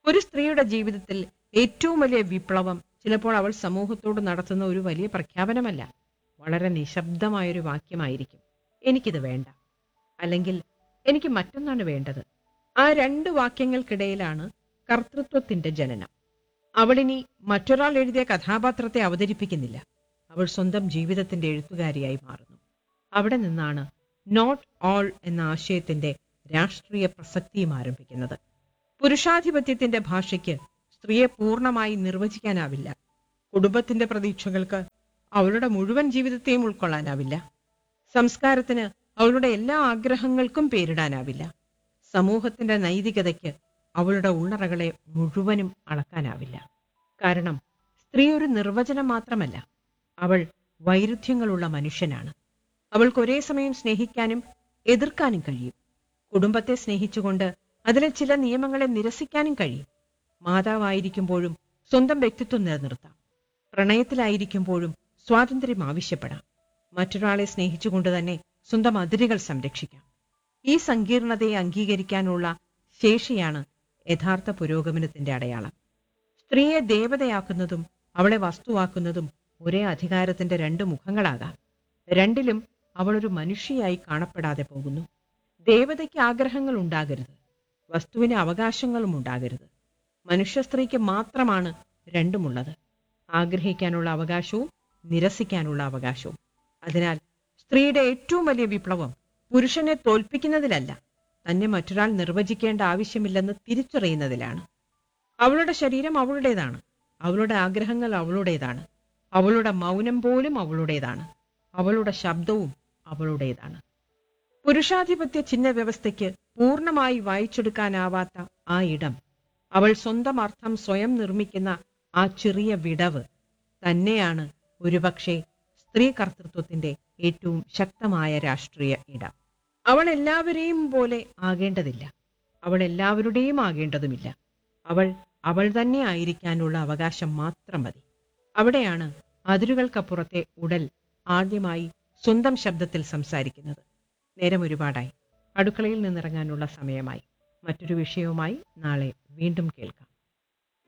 ഒരു സ്ത്രീയുടെ ജീവിതത്തിൽ ഏറ്റവും വലിയ വിപ്ലവം ചിലപ്പോൾ അവൾ സമൂഹത്തോട് നടത്തുന്ന ഒരു വലിയ പ്രഖ്യാപനമല്ല വളരെ നിശബ്ദമായൊരു വാക്യമായിരിക്കും എനിക്കിത് വേണ്ട അല്ലെങ്കിൽ എനിക്ക് മറ്റൊന്നാണ് വേണ്ടത് ആ രണ്ട് വാക്യങ്ങൾക്കിടയിലാണ് കർത്തൃത്വത്തിന്റെ ജനനം അവളിനി മറ്റൊരാൾ എഴുതിയ കഥാപാത്രത്തെ അവതരിപ്പിക്കുന്നില്ല അവൾ സ്വന്തം ജീവിതത്തിന്റെ എഴുത്തുകാരിയായി മാറുന്നു അവിടെ നിന്നാണ് നോട്ട് ഓൾ എന്ന ആശയത്തിന്റെ രാഷ്ട്രീയ പ്രസക്തിയും ആരംഭിക്കുന്നത് പുരുഷാധിപത്യത്തിന്റെ ഭാഷയ്ക്ക് സ്ത്രീയെ പൂർണ്ണമായി നിർവചിക്കാനാവില്ല കുടുംബത്തിന്റെ പ്രതീക്ഷകൾക്ക് അവളുടെ മുഴുവൻ ജീവിതത്തെയും ഉൾക്കൊള്ളാനാവില്ല സംസ്കാരത്തിന് അവളുടെ എല്ലാ ആഗ്രഹങ്ങൾക്കും പേരിടാനാവില്ല സമൂഹത്തിന്റെ നൈതികതയ്ക്ക് അവളുടെ ഉള്ളറകളെ മുഴുവനും അളക്കാനാവില്ല കാരണം സ്ത്രീ ഒരു നിർവചനം മാത്രമല്ല അവൾ വൈരുദ്ധ്യങ്ങളുള്ള മനുഷ്യനാണ് അവൾക്ക് ഒരേ സമയം സ്നേഹിക്കാനും എതിർക്കാനും കഴിയും കുടുംബത്തെ സ്നേഹിച്ചുകൊണ്ട് അതിലെ ചില നിയമങ്ങളെ നിരസിക്കാനും കഴിയും മാതാവായിരിക്കുമ്പോഴും സ്വന്തം വ്യക്തിത്വം നിലനിർത്താം പ്രണയത്തിലായിരിക്കുമ്പോഴും സ്വാതന്ത്ര്യം ആവശ്യപ്പെടാം മറ്റൊരാളെ സ്നേഹിച്ചുകൊണ്ട് തന്നെ സ്വന്തം അതിരുകൾ സംരക്ഷിക്കാം ഈ സങ്കീർണതയെ അംഗീകരിക്കാനുള്ള ശേഷിയാണ് യഥാർത്ഥ പുരോഗമനത്തിന്റെ അടയാളം സ്ത്രീയെ ദേവതയാക്കുന്നതും അവളെ വസ്തുവാക്കുന്നതും ഒരേ അധികാരത്തിന്റെ രണ്ട് മുഖങ്ങളാകാം രണ്ടിലും അവൾ ഒരു മനുഷ്യയായി കാണപ്പെടാതെ പോകുന്നു ദേവതയ്ക്ക് ആഗ്രഹങ്ങൾ ഉണ്ടാകരുത് വസ്തുവിന് അവകാശങ്ങളും ഉണ്ടാകരുത് മനുഷ്യ സ്ത്രീക്ക് മാത്രമാണ് രണ്ടുമുള്ളത് ആഗ്രഹിക്കാനുള്ള അവകാശവും നിരസിക്കാനുള്ള അവകാശവും അതിനാൽ സ്ത്രീയുടെ ഏറ്റവും വലിയ വിപ്ലവം പുരുഷനെ തോൽപ്പിക്കുന്നതിലല്ല തന്നെ മറ്റൊരാൾ നിർവചിക്കേണ്ട ആവശ്യമില്ലെന്ന് തിരിച്ചറിയുന്നതിലാണ് അവളുടെ ശരീരം അവളുടേതാണ് അവളുടെ ആഗ്രഹങ്ങൾ അവളുടേതാണ് അവളുടെ മൗനം പോലും അവളുടേതാണ് അവളുടെ ശബ്ദവും അവളുടേതാണ് പുരുഷാധിപത്യ ചിഹ്ന വ്യവസ്ഥയ്ക്ക് പൂർണ്ണമായി വായിച്ചെടുക്കാനാവാത്ത ആ ഇടം അവൾ സ്വന്തം അർത്ഥം സ്വയം നിർമ്മിക്കുന്ന ആ ചെറിയ വിടവ് തന്നെയാണ് ഒരുപക്ഷെ സ്ത്രീ കർത്തൃത്വത്തിന്റെ ഏറ്റവും ശക്തമായ രാഷ്ട്രീയ ഇടം അവൾ എല്ലാവരെയും പോലെ ആകേണ്ടതില്ല അവൾ എല്ലാവരുടെയും ആകേണ്ടതുമില്ല അവൾ അവൾ തന്നെ ആയിരിക്കാനുള്ള അവകാശം മാത്രം മതി അവിടെയാണ് അതിരുകൾക്കപ്പുറത്തെ ഉടൽ ആദ്യമായി സ്വന്തം ശബ്ദത്തിൽ സംസാരിക്കുന്നത് നേരം ഒരുപാടായി അടുക്കളയിൽ നിന്നിറങ്ങാനുള്ള സമയമായി മറ്റൊരു വിഷയവുമായി നാളെ വീണ്ടും കേൾക്കാം